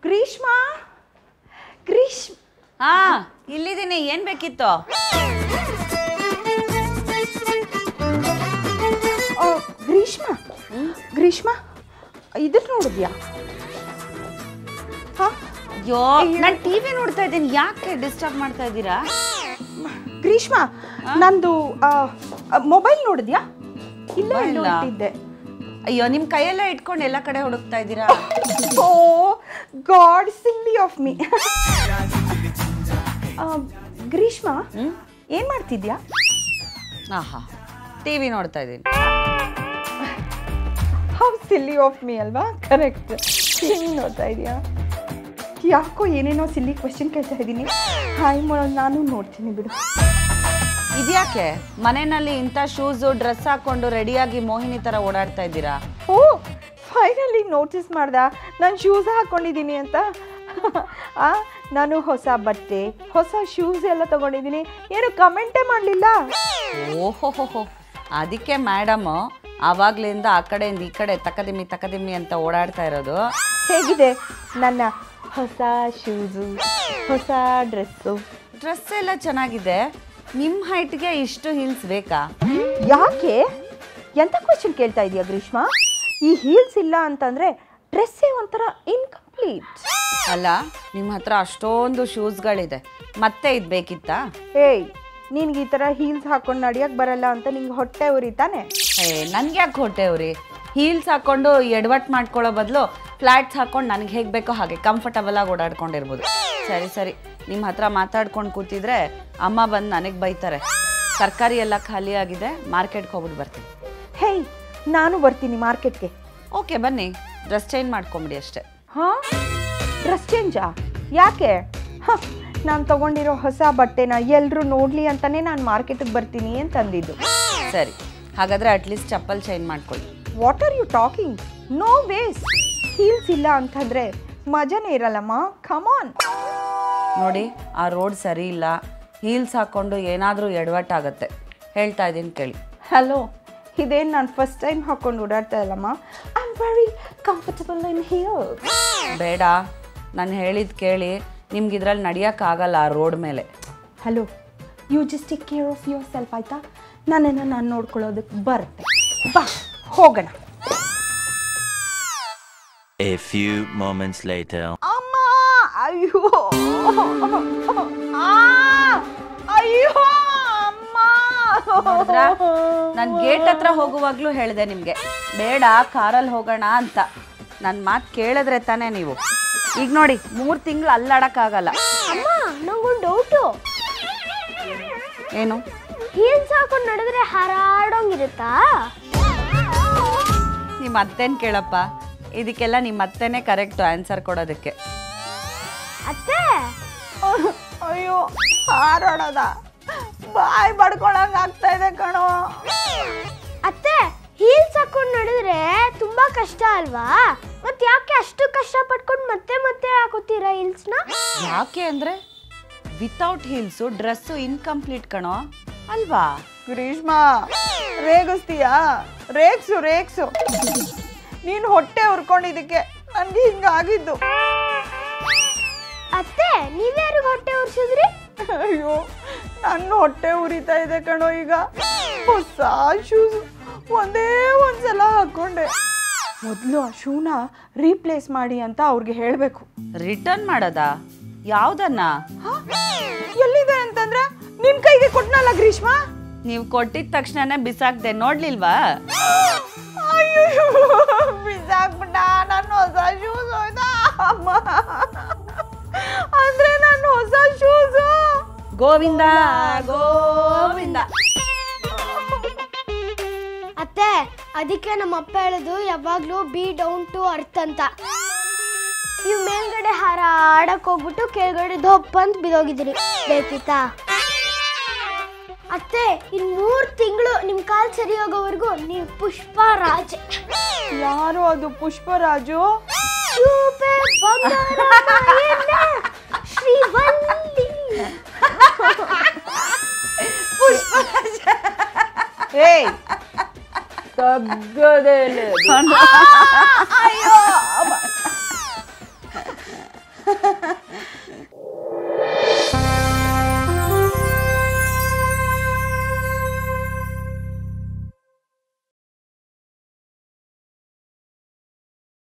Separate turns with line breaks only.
ಗ್ರೀಷ್ಮಾ ಗ್ರೀಶ್
ಹಾ ಇಲ್ಲಿದ್ದೀನಿ ಏನ್ ಬೇಕಿತ್ತು
ಆ, ಗ್ರೀಷ್ಮಾ ಗ್ರೀಷ್ಮಾ ಇದನ್ನ ನೋಡಿದ್ಯಾ ಹಾ
ಅಯ್ಯೋ ನಾನು ಟಿವಿ ನೋಡ್ತಾ ಇದ್ದೀನಿ ಯಾಕೆ ಡಿಸ್ಟರ್ಬ್ ಮಾಡ್ತಾ ಇದ್ದೀರಾ
ಗ್ರೀಷ್ಮಾ ನಂದು ಮೊಬೈಲ್ ನೋಡಿದ್ಯಾ ಇಲ್ಲ
Mobile
ಎಲ್ಲೋ
ಆ?
ಇಟ್ಟಿದ್ದೆ
ಅಯ್ಯೋ ನಿಮ್ ಕೈಯೆಲ್ಲ ಇಟ್ಕೊಂಡು ಎಲ್ಲ ಕಡೆ ಹುಡುಕ್ತಾ ಇದ್ದೀರಾ
oh god silly of me Greeshma
ಹ್ಮ್?
ಏನ್ ಮಾಡ್ತಿದ್ಯಾ
ಆಹಾ ಟಿವಿ ನೋಡ್ತಾ ಇದ್ದೀನಿ
ಹೌ ಸಿಲ್ಲಿ ಆಫ್ ಮೀ ಅಲ್ವಾ ಕರೆಕ್ಟ್ ಏನು ನೋಡ್ತಾ ಇದೀಯಾ ಯಾಕೋ ಏನೇನೋ ಸಿಲ್ಲಿ ಕ್ವೆಶನ್ ಕೇಳ್ತಾ ಇದ್ದೀನಿ ಹಾಯ್ ಮಾಡೋದು ನಾನು ನೋಡ್ತೀನಿ ಬಿಡು
ಇದ್ಯಾಕೆ ಮನೆಯಲ್ಲಿ ಇಂಥ ಶೂಸು ಡ್ರೆಸ್ ಹಾಕೊಂಡು ರೆಡಿಯಾಗಿ ಮೋಹಿನಿ ಥರ ಓಡಾಡ್ತಾ ಇದ್ದೀರಾ
ಓ ಫೈನಲಿ ನೋಟಿಸ್ ಮಾಡ್ದ ನಾನು ಶೂಸ್ ಹಾಕ್ಕೊಂಡಿದ್ದೀನಿ ಅಂತ ಆ ನಾನು ಹೊಸ ಬಟ್ಟೆ ಹೊಸ ಶೂಸ್ ಎಲ್ಲ ತಗೊಂಡಿದ್ದೀನಿ ಏನು ಕಮೆಂಟೇ ಮಾಡಲಿಲ್ಲ
ಓಹೋಹೋಹೋ ಅದಕ್ಕೆ ಮೇಡಮು ಆವಾಗ್ಲಿಂದ ಆ ಕಡೆಯಿಂದ ಈ ಕಡೆ ತಕದಿಮ್ಮಿ ತಕದಿಮ್ಮಿ ಅಂತ ಓಡಾಡ್ತಾ ಇರೋದು
ಹೇಗಿದೆ ನನ್ನ ಹೊಸ ಶೂಸು ಹೊಸ ಡ್ರೆಸ್ಸು
ಡ್ರೆಸ್ ಎಲ್ಲ ಚೆನ್ನಾಗಿದೆ ನಿಮ್ಮ ಹೈಟ್ಗೆ ಇಷ್ಟು ಹೀಲ್ಸ್ ಬೇಕಾ
ಯಾಕೆ ಎಂತ ಕ್ವಶನ್ ಕೇಳ್ತಾ ಇದೀಯಾ ಗ್ರೀಷ್ಮಾ ಈ ಹೀಲ್ಸ್ ಇಲ್ಲ ಅಂತಂದ್ರೆ ಡ್ರೆಸ್ಸೇ ಒಂಥರ ಇನ್ಕಂಪ್ಲೀಟ್
ಅಲ್ಲ ನಿಮ್ಮ ಹತ್ರ ಅಷ್ಟೊಂದು ಶೂಸ್ಗಳಿದೆ ಮತ್ತೆ ಇದು ಬೇಕಿತ್ತಾ
ಏಯ್ ನಿನ್ಗೆ ಈ ಥರ ಹೀಲ್ಸ್ ಹಾಕೊಂಡು ನಡಿಯಕ್ಕೆ ಬರಲ್ಲ ಅಂತ ನಿಂಗೆ ಹೊಟ್ಟೆ ಉರಿತಾನೆ
ಏ ನನ್ಗೆ ಯಾಕೆ ಹೊಟ್ಟೆವ್ರಿ ಹೀಲ್ಸ್ ಹಾಕೊಂಡು ಎಡವಟ್ ಮಾಡ್ಕೊಳ್ಳೋ ಬದಲು ಫ್ಲಾಟ್ಸ್ ಹಾಕೊಂಡು ನನಗೆ ಹೇಗೆ ಬೇಕೋ ಹಾಗೆ ಕಂಫರ್ಟಬಲ್ ಆಗಿ ಓಡಾಡ್ಕೊಂಡಿರ್ಬೋದು ಸರಿ ಸರಿ ನಿಮ್ಮ ಹತ್ರ ಮಾತಾಡ್ಕೊಂಡು ಕೂತಿದ್ರೆ ಅಮ್ಮ ಬಂದು ನನಗೆ ಬೈತಾರೆ ತರಕಾರಿ ಎಲ್ಲ ಖಾಲಿ ಆಗಿದೆ ಮಾರ್ಕೆಟ್ಗೆ ಹೋಗ್ಬಿಟ್ಟು ಬರ್ತೀನಿ
ಹೇಯ್ ನಾನು ಬರ್ತೀನಿ ಮಾರ್ಕೆಟ್ಗೆ
ಓಕೆ ಬನ್ನಿ ಡ್ರೆಸ್ ಚೇಂಜ್ ಮಾಡ್ಕೊಂಬಿಡಿ ಅಷ್ಟೇ
ಹಾ ಡ್ರೆಸ್ ಚೇಂಜಾ ಯಾಕೆ ನಾನು ತಗೊಂಡಿರೋ ಹೊಸ ಬಟ್ಟೆನ ಎಲ್ಲರೂ ನೋಡಲಿ ಅಂತಾನೆ ನಾನು ಮಾರ್ಕೆಟಿಗೆ ಬರ್ತೀನಿ ಅಂತ ಅಂದಿದ್ದು
ಸರಿ ಹಾಗಾದರೆ ಅಟ್ಲೀಸ್ಟ್ ಚಪ್ಪಲ್ ಚೇಂಜ್ ಮಾಡ್ಕೊಳ್ಳಿ
what are you talking no ways heels ಇಲ್ಲ ಅಂತಂದ್ರೆ ಮಜಾನೇ ಇರಲ್ಲಮ್ಮ ಕಮಾನ್
ನೋಡಿ ಆ ರೋಡ್ ಸರಿ ಇಲ್ಲ ಹೀಲ್ಸ್ ಹಾಕ್ಕೊಂಡು ಏನಾದರೂ ಎಡವಟ್ಟಾಗತ್ತೆ ಹೇಳ್ತಾ ಇದ್ದೀನಿ ಕೇಳಿ
ಹಲೋ ಇದೇನು ನಾನು ಫಸ್ಟ್ ಟೈಮ್ ಹಾಕೊಂಡು ಓಡಾಡ್ತಾ ಇಲ್ಲಮ್ಮ I am very comfortable in here
ಬೇಡ ನಾನು ಹೇಳಿದ್ದು ಕೇಳಿ ನಿಮ್ಗೆ ಇದ್ರಲ್ಲಿ ನಡೆಯೋಕ್ಕಾಗಲ್ಲ ಆ ರೋಡ್ ಮೇಲೆ
hello you just take care of your yourself ನನ್ನನ್ನು ನಾನು ನೋಡ್ಕೊಳ್ಳೋದಕ್ಕೆ ಬರುತ್ತೆ ಬಾ ಹೋಗೋಣ
A few moments later.
ಅಮ್ಮ ಅಯ್ಯೋ ಆ, ಅಯ್ಯೋ ಅಮ್ಮ
ನಾನು ಗೇಟ್ ಹತ್ರ ಹೋಗುವಾಗಲೂ ಹೇಳಿದೆ ನಿಮಗೆ ಬೇಡ ಕಾರಲ್ಲಿ ಹೋಗೋಣ ಅಂತ ನನ್ನ ಮಾತು ಕೇಳಿದ್ರೆ ತಾನೇ ನೀವು ಈಗ ನೋಡಿ ಮೂರು ತಿಂಗಳು ಅಲ್ಲಾಡಕ್ಕಾಗಲ್ಲ
ಅಮ್ಮ ನಂಗೊಂದು ಡೌಟು
ಏನು
ಹೀಲ್ಸ್ ಹಾಕೊಂಡು ನಡೆದ್ರೆ ಹಾರಾಡೋಂಗಿರುತ್ತಾ
ನಿಮ್ಮ ಅತ್ತೇನು ಕೇಳಪ್ಪ ಇದಕ್ಕೆಲ್ಲ ನಿಮ್ಮ ಅತ್ತೆನೇ ಕರೆಕ್ಟು ಆನ್ಸರ್ ಕೊಡೋದಕ್ಕೆ
ಅತ್ತೆ
ಅಯ್ಯೋ ಹಾರಾಡೋದ ಬಾಯ್ ಬಡ್ಕೊಳಂಗ್ ಆಗ್ತಾ ಇದೆ ಕಣೋ
ಅತ್ತೆ ಹೀಲ್ಸ್ ಹಾಕೊಂಡು ನಡೆದ್ರೆ ತುಂಬಾ ಕಷ್ಟ ಅಲ್ವಾ ಮತ್ತೆ ಯಾಕೆ ಅಷ್ಟು ಕಷ್ಟ ಪಟ್ಕೊಂಡು ಮತ್ತೆ ಮತ್ತೆ ಹಾಕೋತೀರಾ ಹೀಲ್ಸ್ನ
ಯಾಕೆ ಅಂದರೆ ವಿತೌಟ್ ಹೀಲ್ಸು ಡ್ರೆಸ್ಸು ಇನ್ಕಂಪ್ಲೀಟ್ ಕಣೋ ಅಲ್ವಾ
ಗ್ರೀಷ್ಮಾ ರೇಗಿಸ್ತೀಯಾ ರೇಗ್ಸು ರೇಗ್ಸು ನೀನು ಹೊಟ್ಟೆ ಉರ್ಕೊಂಡಿದ್ದಕ್ಕೆ ನನಗೆ ಹಿಂಗಾಗಿದ್ದು
ಅತ್ತೆ ನೀವ್ಯಾರಿಗೆ ಹೊಟ್ಟೆ ಉರ್ಸಿದ್ರಿ
ಅಯ್ಯೋ ನನ್ನ ಹೊಟ್ಟೆ ಉರಿತಾ ಇದೆ ಕಣೋ ಈಗ ಹೊಸ ಶೂಸ್ ಒಂದೇ ಒಂದ್ಸಲ ಹಾಕೊಂಡೆ ಮೊದಲು ಆ ಶೂನ ರೀಪ್ಲೇಸ್ ಮಾಡಿ ಅಂತ ಅವ್ರಿಗೆ ಹೇಳಬೇಕು
ರಿಟರ್ನ್ ಮಾಡೋದಾ ಯಾವುದನ್ನ
ಎಲ್ಲಿದೆ ಅಂತಂದ್ರೆ ನಿನ್ ಕೈಗೆ ಕೊಟ್ನಲ್ಲ ಗ್ರೀಷ್ಮಾ
ನೀವು ಕೊಟ್ಟಿದ ತಕ್ಷಣನೇ ಬಿಸಾಕ್ದೆ ನೋಡ್ಲಿಲ್ವಾ
ಅಯ್ಯೋ ಬಿಸಾಕ್ಬಿಟ್ಟ ನನ್ನ ಹೊಸ ಶೂಸ್ ಹೋಯ್ತಾ ಅಮ್ಮ ಅಂದ್ರೆ ನನ್ನ ಹೊಸ ಶೂಸು
ಗೋವಿಂದ ಗೋವಿಂದ
ಅತ್ತೆ ಅದಕ್ಕೆ ನಮ್ಮ ಅಪ್ಪ ಹೇಳೋದು ಯಾವಾಗ್ಲೂ ಬಿ ಡೌನ್ ಟು ಅರ್ತ್ ಅಂತ ನೀವು ಮೇಲ್ಗಡೆ ಹಾರಾಡಕ್ ಹೋಗ್ಬಿಟ್ಟು ಕೆಳಗಡೆ ದೊಪ್ಪ ಅಂತ ಬಿದೋಗಿದ್ರಿ ಬೇಕಿತ್ತಾ ಅತ್ತೆ ಇನ್ ಮೂರ್ ತಿಂಗಳು ನಿಮ್ ಕಾಲ್ ಸರಿ ಹೋಗೋವರೆಗೂ ನೀವು ಪುಷ್ಪ ರಾಜ
ಯಾರು ಅದು ಪುಷ್ಪರಾಜು
ರೂಪೆ ಬಂಗಾರ ಮಾಯೆಲ್ಲ ಶ್ರೀವಲ್ಲಿ
ಏಯ್ ತಗ್ಗದೇ ಇಲ್ಲ ಅದು.